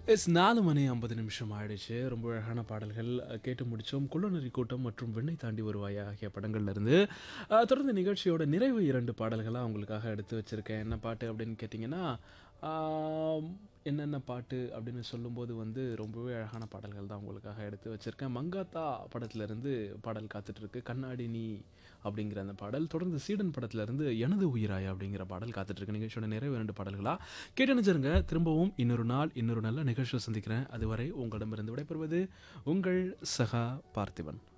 S நாலு மணி ஐம்பது நிமிஷம் ஆயிடுச்சு ரொம்ப அழகான பாடல்கள் அஹ், கேட்டு முடித்தோம் குள்ளநரி கூட்டம் மற்றும் விண்ணை தாண்டி வருவாயா ஆகிய படங்கள்ல இருந்து அஹ், தொடர்ந்து நிகழ்ச்சியோட நிறைவு இரண்டு பாடல்களாக உங்களுக்காக எடுத்து வச்சுருக்கேன் என்ன பாட்டு அப்படின்னு கேட்டிங்கன்னா ஆம், என்னென்ன பாட்டு அப்படின்னு சொல்லும்போது வந்து ரொம்பவே அழகான பாடல்கள் தான் உங்களுக்காக எடுத்து வச்சுருக்கேன் மங்காத்தா படத்துலேருந்து பாடல் காத்துட்ருக்கு கண்ணாடி நீ அப்படிங்கிற அந்த பாடல் தொடர்ந்து சீடன் படத்துலேருந்து எனது உயிராய் அப்படிங்கிற பாடல் காத்துட்ருக்கு நிகழ்ச்சியோட நிறைவு இரண்டு பாடல்களாக கேட்டு நினைச்சிருங்க திரும்பவும் இன்னொரு நாள் இன்னொரு நல்ல நிகழ்ச்சியை சந்திக்கிறேன் அதுவரை உங்களிடமிருந்து விடைபெறுவது உங்கள் சகா பார்த்திபன்